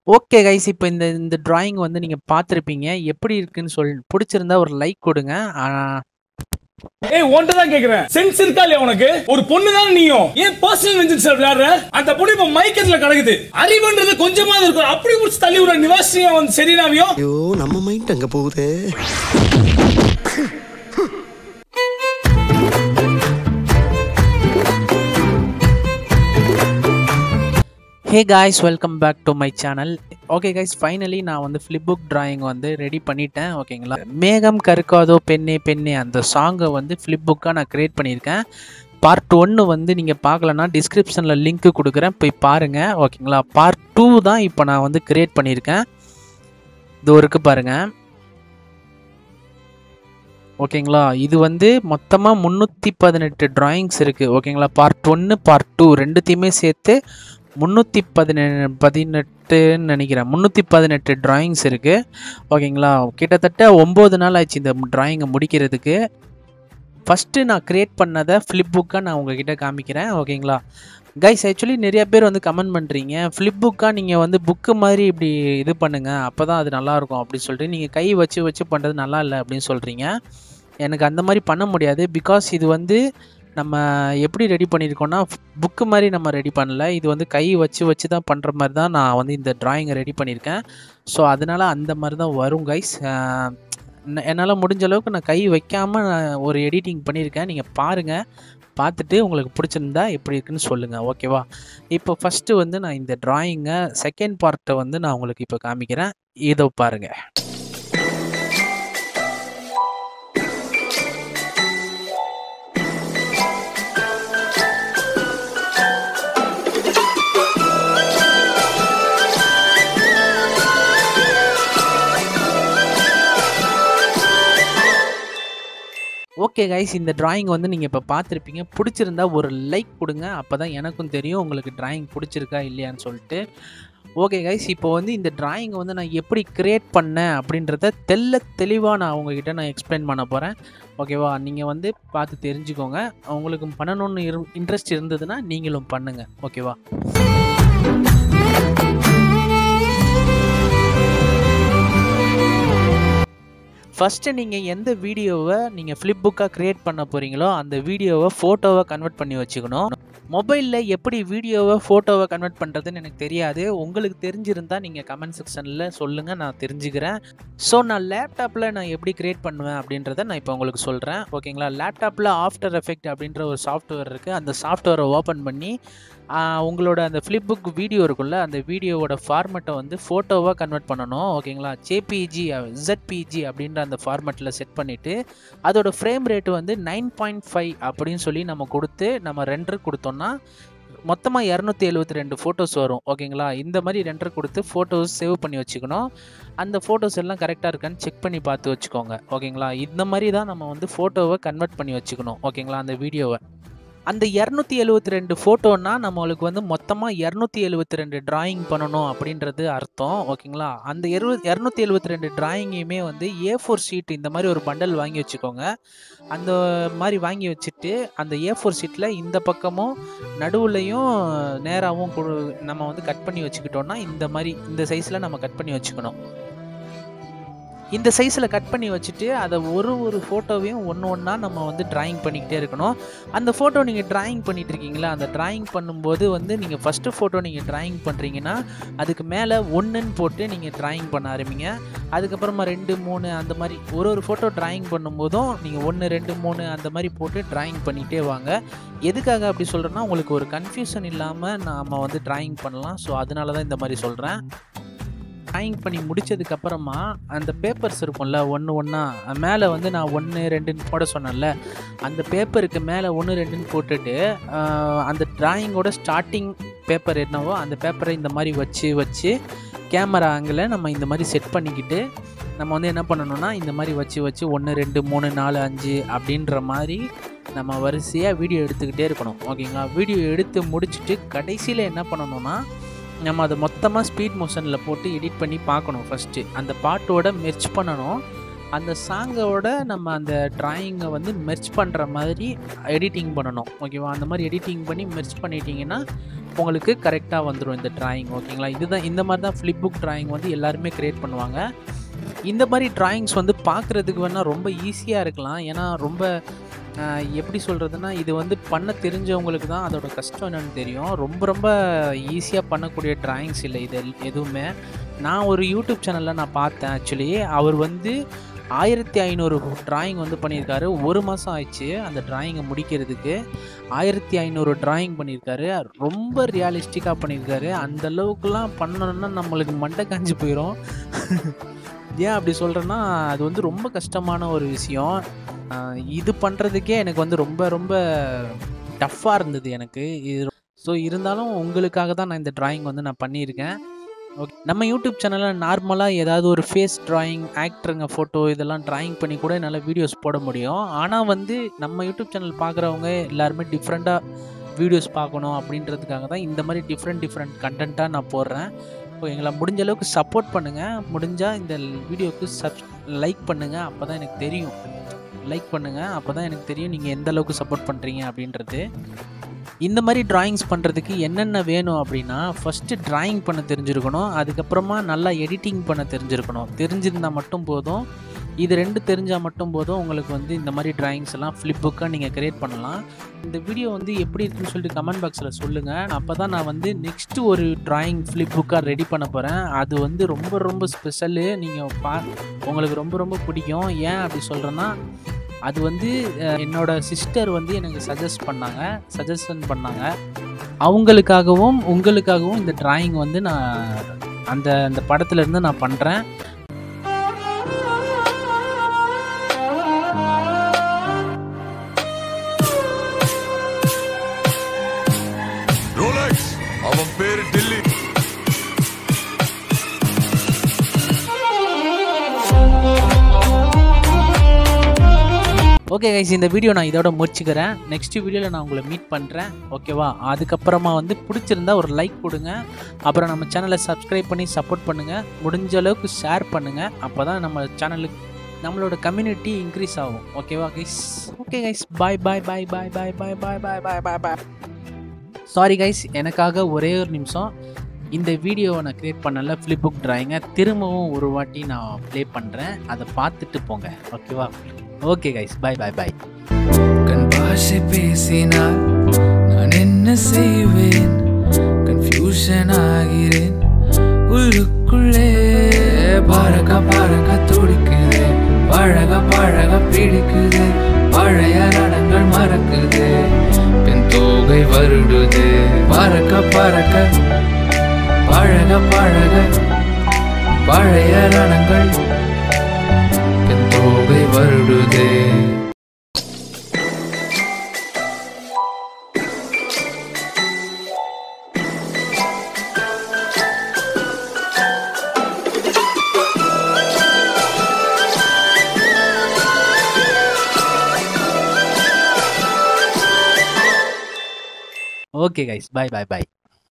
Okay guys இப்போ இந்த இந்த டிராயிங் வந்து நீங்க பார்த்துருப்பீங்க. எப்படி இருக்குன்னு சொல் புடிச்சிருந்தா ஒரு லைக் குடுங்க. ஆ ஏய் உன்கிட்ட தான் கேக்குறேன் சென்ஸ் இருக்கா இல்லையா உனக்கு ஒரு பொண்ணு தான் நீயும் ஏன் பர்சனல் வெஞ்சன்ஸ் விளையாடுற அந்த பொண்ணு இப்ப மைக்கத்துல கிடக்குது அறிவுன்றது கொஞ்சமா இருக்கும் அப்படி புடிச்சு தள்ளி விடுற நிவாசியும் வந்து சரினாவியும் ஐயோ நம்ம மைண்ட் அங்க போகுதே hey guys welcome back to my channel okay guys finally நான் வந்து ஃப்ளிப் புக் டிராயிங் வந்து ரெடி பண்ணிட்டேன் ஓகேங்களா மேகம் கருக்காதோ பெண்ணே பெண்ணே அந்த சாங்கை வந்து ஃப்ளிப் புக்காக நான் க்ரியேட் பண்ணியிருக்கேன் பார்ட் ஒன்று வந்து நீங்கள் பார்க்கலன்னா டிஸ்கிரிப்ஷனில் லிங்க் கொடுக்குறேன் போய் பாருங்கள் ஓகேங்களா பார்ட் டூ தான் இப்போ நான் வந்து க்ரியேட் பண்ணியிருக்கேன் இது இருக்கு பாருங்கள் ஓகேங்களா இது வந்து மொத்தமாக முந்நூற்றி பதினெட்டு டிராயிங்ஸ் இருக்குது ஓகேங்களா பார்ட் ஒன்று பார்ட் டூ ரெண்டுத்தையுமே சேர்த்து முந்நூற்றி பதினெ பதினெட்டுன்னு நினைக்கிறேன் முந்நூற்றி பதினெட்டு டிராயிங்ஸ் இருக்குது ஓகேங்களா கிட்டத்தட்ட ஒம்பது நாள் ஆச்சு இந்த டிராயிங்கை முடிக்கிறதுக்கு ஃபஸ்ட்டு நான் க்ரியேட் பண்ணதை ஃப்ளிப் புக்காக நான் உங்ககிட்ட காமிக்கிறேன் ஓகேங்களா கைஸ் ஆக்சுவலி நிறைய பேர் வந்து கமெண்ட் பண்ணுறீங்க ஃப்ளிப் புக்காக நீங்கள் வந்து புக்கு மாதிரி இப்படி இது பண்ணுங்கள் அப்போ தான் அது நல்லாயிருக்கும் அப்படின்னு சொல்லிட்டு நீங்கள் கை வச்சு வச்சு பண்ணுறது நல்லா இல்லை அப்படின்னு சொல்கிறீங்க எனக்கு அந்த மாதிரி பண்ண முடியாது பிகாஸ் இது வந்து நம்ம எப்படி ரெடி பண்ணியிருக்கோம்னா புக்கு மாதிரி நம்ம ரெடி பண்ணல இது வந்து கை வச்சு வச்சு தான் பண்ணுற மாதிரி தான் நான் வந்து இந்த டிராயிங்கை ரெடி பண்ணியிருக்கேன் ஸோ அதனால் அந்த மாதிரி தான் வரும் கைஸ் என்னால் முடிஞ்ச அளவுக்கு நான் கை வைக்காமல் நான் ஒரு எடிட்டிங் பண்ணியிருக்கேன் நீங்கள் பாருங்கள் பார்த்துட்டு உங்களுக்கு பிடிச்சிருந்தா எப்படி இருக்குன்னு சொல்லுங்கள் ஓகேவா இப்போ ஃபஸ்ட்டு வந்து நான் இந்த டிராயிங்கை செகண்ட் பார்ட்டை வந்து நான் உங்களுக்கு இப்போ காமிக்கிறேன் இதோ பாருங்கள் ஓகே கைஸ் இந்த டிராயிங் வந்து நீங்கள் இப்போ பார்த்துருப்பீங்க பிடிச்சிருந்தா ஒரு லைக் கொடுங்க அப்போ தான் எனக்கும் தெரியும் உங்களுக்கு டிராயிங் பிடிச்சிருக்கா இல்லையான்னு சொல்லிட்டு ஓகே கைஸ் இப்போ வந்து இந்த டிராயிங்கை வந்து நான் எப்படி க்ரியேட் பண்ணேன் அப்படின்றத தெல்ல தெளிவாக நான் உங்ககிட்ட நான் எக்ஸ்பிளைன் பண்ண போகிறேன் ஓகேவா நீங்கள் வந்து பார்த்து தெரிஞ்சுக்கோங்க உங்களுக்கு பண்ணணும்னு இரு இன்ட்ரெஸ்ட் இருந்ததுன்னா நீங்களும் பண்ணுங்கள் ஓகேவா ஃபஸ்ட்டு நீங்கள் எந்த வீடியோவை நீங்கள் ஃப்ளிப் புக்காக க்ரியேட் பண்ண போகிறீங்களோ அந்த வீடியோவை ஃபோட்டோவை கன்வெர்ட் பண்ணி வச்சுக்கணும் மொபைலில் எப்படி வீடியோவை ஃபோட்டோவை கன்வெர்ட் பண்ணுறதுன்னு எனக்கு தெரியாது உங்களுக்கு தெரிஞ்சிருந்தால் நீங்கள் கமெண்ட் செக்ஷனில் சொல்லுங்கள் நான் தெரிஞ்சுக்கிறேன் ஸோ நான் லேப்டாப்பில் நான் எப்படி க்ரியேட் பண்ணுவேன் அப்படின்றத நான் இப்போ உங்களுக்கு சொல்கிறேன் ஓகேங்களா லேப்டாப்பில் ஆஃப்டர் எஃபெக்ட் அப்படின்ற ஒரு சாஃப்ட்வேர் இருக்குது அந்த சாஃப்ட்வேரை ஓப்பன் பண்ணி உங்களோட அந்த ஃப்ளிப் புக் வீடியோ இருக்குல்ல அந்த வீடியோவோட ஃபார்மெட்டை வந்து ஃபோட்டோவாக கன்வெர்ட் பண்ணணும் ஓகேங்களா ஜேபிஜி ZPG அப்படின்ற அந்த ஃபார்மெட்டில் செட் பண்ணிவிட்டு அதோட ஃப்ரேம் ரேட்டு வந்து நைன் பாயிண்ட் ஃபைவ் அப்படின்னு சொல்லி நம்ம கொடுத்து நம்ம ரெண்டர் கொடுத்தோம்னா மொத்தமாக இரநூத்தி எழுபத்தி ரெண்டு ஃபோட்டோஸ் வரும் ஓகேங்களா இந்த மாதிரி ரெண்டர் கொடுத்து ஃபோட்டோஸ் சேவ் பண்ணி வச்சுக்கணும் அந்த ஃபோட்டோஸ் எல்லாம் கரெக்டாக இருக்கான்னு செக் பண்ணி பார்த்து வச்சுக்கோங்க ஓகேங்களா இந்த மாதிரி தான் நம்ம வந்து ஃபோட்டோவை கன்வெர்ட் பண்ணி வச்சுக்கணும் ஓகேங்களா அந்த வீடியோவை அந்த இரநூத்தி எழுபத்தி ரெண்டு ஃபோட்டோன்னா நம்மளுக்கு வந்து மொத்தமாக இரநூத்தி எழுபத்தி ரெண்டு டிராயிங் பண்ணணும் அப்படின்றது அர்த்தம் ஓகேங்களா அந்த இரு இரநூத்தி எழுபத்தி ரெண்டு டிராயிங்கையுமே வந்து ஏ ஃபோர் ஷீட் இந்த மாதிரி ஒரு பண்டல் வாங்கி வச்சுக்கோங்க அந்த மாதிரி வாங்கி வச்சுட்டு அந்த ஏ ஃபோர் ஷீட்டில் இந்த பக்கமும் நடுவுலையும் நேராகவும் நம்ம வந்து கட் பண்ணி வச்சுக்கிட்டோம்னா இந்த மாதிரி இந்த சைஸில் நம்ம கட் பண்ணி வச்சுக்கணும் இந்த சைஸில் கட் பண்ணி வச்சுட்டு அதை ஒரு ஒரு ஃபோட்டோவையும் ஒன்று ஒன்றா நம்ம வந்து ட்ராயிங் பண்ணிக்கிட்டே இருக்கணும் அந்த ஃபோட்டோ நீங்கள் ட்ராயிங் பண்ணிட்டு இருக்கீங்களா அந்த ட்ராயிங் பண்ணும்போது வந்து நீங்கள் ஃபஸ்ட்டு ஃபோட்டோ நீங்கள் ட்ராயிங் பண்ணுறீங்கன்னா அதுக்கு மேலே ஒன்றுன்னு போட்டு நீங்கள் ட்ராயிங் பண்ண ஆரம்பிங்க அதுக்கப்புறமா ரெண்டு மூணு அந்த மாதிரி ஒரு ஒரு ஃபோட்டோ ட்ராயிங் பண்ணும்போதும் நீங்கள் ஒன்று ரெண்டு மூணு அந்த மாதிரி போட்டு ட்ராயிங் பண்ணிகிட்டே வாங்க எதுக்காக அப்படி சொல்கிறேன்னா உங்களுக்கு ஒரு கன்ஃபியூஷன் இல்லாமல் நாம் வந்து ட்ராயிங் பண்ணலாம் ஸோ அதனால தான் இந்த மாதிரி சொல்கிறேன் ட்ராயிங் பண்ணி முடிச்சதுக்கப்புறமா அந்த பேப்பர்ஸ் இருக்கும்ல ஒன்று ஒன்றா மேலே வந்து நான் ஒன்று ரெண்டுன்னு போட சொன்னேன்ல அந்த பேப்பருக்கு மேலே ஒன்று ரெண்டுன்னு போட்டுட்டு அந்த ட்ராயிங்கோட ஸ்டார்டிங் பேப்பர் என்னவோ அந்த பேப்பரை இந்த மாதிரி வச்சு வச்சு கேமரா ஆங்கில் நம்ம இந்த மாதிரி செட் பண்ணிக்கிட்டு நம்ம வந்து என்ன பண்ணணும்னா இந்த மாதிரி வச்சு வச்சு ஒன்று ரெண்டு மூணு நாலு அஞ்சு அப்படின்ற மாதிரி நம்ம வரிசையாக வீடியோ எடுத்துக்கிட்டே இருக்கணும் ஓகேங்களா வீடியோ எடுத்து முடிச்சுட்டு கடைசியில் என்ன பண்ணணும்னா நம்ம அதை மொத்தமாக ஸ்பீட் மோஷனில் போட்டு எடிட் பண்ணி பார்க்கணும் ஃபஸ்ட்டு அந்த பாட்டோட மெர்ச் பண்ணணும் அந்த சாங்கோட நம்ம அந்த டிராயிங்கை வந்து மெர்ச் பண்ணுற மாதிரி எடிட்டிங் பண்ணணும் ஓகேவா அந்த மாதிரி எடிட்டிங் பண்ணி மெர்ச் பண்ணிட்டீங்கன்னா உங்களுக்கு கரெக்டாக வந்துடும் இந்த டிராயிங் ஓகேங்களா இதுதான் இந்த மாதிரி தான் ஃப்ளிப் புக் டிராயிங் வந்து எல்லாருமே க்ரியேட் பண்ணுவாங்க இந்த மாதிரி டிராயிங்ஸ் வந்து பார்க்குறதுக்கு வேணால் ரொம்ப ஈஸியாக இருக்கலாம் ஏன்னா ரொம்ப ஆஹ், எப்படி சொல்கிறதுனா இது வந்து பண்ண தெரிஞ்சவங்களுக்கு தான் அதோட கஷ்டம் என்னன்னு தெரியும் ரொம்ப ரொம்ப ஈஸியாக பண்ணக்கூடிய டிராயிங்ஸ் இல்லை இது எல்- எதுவுமே நான் ஒரு யூடியூப் சேனலில் நான் பார்த்தேன் ஆக்சுவலி அவர் வந்து ஆயிரத்தி ஐநூறு டிராயிங் வந்து பண்ணியிருக்காரு ஒரு மாதம் ஆயிடுச்சு அந்த டிராயிங்கை முடிக்கிறதுக்கு ஆயிரத்தி ஐநூறு டிராயிங் பண்ணியிருக்காரு ரொம்ப ரியாலிஸ்டிக்காக பண்ணியிருக்காரு அந்த அளவுக்குலாம் பண்ணணும்னா நம்மளுக்கு மண்டை காஞ்சி போயிடும் ஏன் அப்படி சொல்கிறேன்னா அது வந்து ரொம்ப கஷ்டமான ஒரு விஷயம் ஆஹ் இது பண்ணுறதுக்கே எனக்கு வந்து ரொம்ப ரொம்ப டஃப்பாக இருந்தது எனக்கு இது ஸோ இருந்தாலும் உங்களுக்காக தான் நான் இந்த டிராயிங் வந்து நான் பண்ணியிருக்கேன் ஓகே நம்ம யூடியூப் சேனலில் நார்மலாக ஏதாவது ஒரு ஃபேஸ் டிராயிங் ஆக்டருங்க ஃபோட்டோ இதெல்லாம் டிராயிங் பண்ணி கூட என்னால் வீடியோஸ் போட முடியும் ஆனால் வந்து நம்ம யூடியூப் சேனல் பார்க்குறவங்க எல்லாருமே டிஃப்ரெண்ட்டாக வீடியோஸ் பார்க்கணும் அப்படின்றதுக்காக தான் இந்த மாதிரி டிஃப்ரெண்ட் டிஃப்ரெண்ட் கண்டென்ட்டாக நான் போடுறேன் ஸோ எங்களை முடிஞ்ச அளவுக்கு சப்போர்ட் பண்ணுங்கள் முடிஞ்சால் இந்த வீடியோவுக்கு சப் லைக் பண்ணுங்கள் அப்போ தான் எனக்கு தெரியும் லைக் பண்ணுங்கள் அப்போ தான் எனக்கு தெரியும் நீங்கள் எந்த அளவுக்கு சப்போர்ட் பண்ணுறீங்க அப்படின்றது இந்த மாதிரி டிராயிங்ஸ் பண்ணுறதுக்கு என்னென்ன வேணும் அப்படின்னா ஃபஸ்ட்டு டிராயிங் பண்ண தெரிஞ்சிருக்கணும் அதுக்கப்புறமா நல்லா எடிட்டிங் பண்ண தெரிஞ்சிருக்கணும் தெரிஞ்சிருந்தால் மட்டும் போதும் இது ரெண்டு தெரிஞ்சால் மட்டும் போதும் உங்களுக்கு வந்து இந்த மாதிரி டிராயிங்ஸ் எல்லாம் ஃப்ளிப் புக்காக நீங்கள் கிரியேட் பண்ணலாம் இந்த வீடியோ வந்து எப்படி இருக்குன்னு சொல்லிட்டு கமெண்ட் பாக்ஸில் சொல்லுங்கள் அப்போ தான் நான் வந்து நெக்ஸ்ட்டு ஒரு டிராயிங் ஃப்ளிப் புக்காக ரெடி பண்ண போகிறேன் அது வந்து ரொம்ப ரொம்ப ஸ்பெஷலு நீங்கள் பா உங்களுக்கு ரொம்ப ரொம்ப பிடிக்கும் ஏன் அப்படி சொல்கிறேன்னா அது வந்து அஹ், என்னோட சிஸ்டர் வந்து எனக்கு சஜஸ்ட் பண்ணாங்க சஜஷன் பண்ணாங்க அவங்களுக்காகவும் உங்களுக்காகவும் இந்த டிராயிங் வந்து நான் அந்த அந்த படத்துல இருந்து நான் பண்ணுறேன் ரோலக்ஸ் அவன் பேரு டில்லி ஓகே கைஸ் இந்த வீடியோ நான் இதோட முடிச்சுக்கிறேன் நெக்ஸ்ட் வீடியோவில் நான் உங்களை மீட் பண்ணுறேன் ஓகேவா அதுக்கப்புறமா வந்து பிடிச்சிருந்தா ஒரு லைக் கொடுங்க அப்புறம் நம்ம சேனலை சப்ஸ்கிரைப் பண்ணி சப்போர்ட் பண்ணுங்கள் முடிஞ்ச அளவுக்கு ஷேர் பண்ணுங்கள் அப்போ தான் நம்ம சேனலுக்கு நம்மளோட கம்யூனிட்டி இன்க்ரீஸ் ஆகும் ஓகேவா guys okay guys bye bye bye bye bye bye bye bye bye bye bye sorry guys எனக்காக ஒரே ஒரு நிமிஷம் இந்த வீடியோவை நான் க்ரியேட் பண்ணல ஃப்ளிப் புக் டிராயிங்கை திரும்பவும் ஒரு வாட்டி நான் ப்ளே பண்ணுறேன் அதை பார்த்துட்டு போங்க ஓகேவா ஓகே கைஸ் பாய் பாய் பாய் கண் பாஷை பேசினால் நான் என்ன செய்வேன் கன்ஃபியூஷன் ஆகிறேன் உள்ளுக்குள்ளே பறக்க பறக்க துடிக்குது பழக பழக பிடிக்குது பழைய ரணங்கள் மறக்குது பின் தோகை வருடுது பறக்க பறக்க பழக பழக பழைய ரணங்கள் பின் தோகை வருடுது ஓகே கைஸ் பாய் பாய் பாய்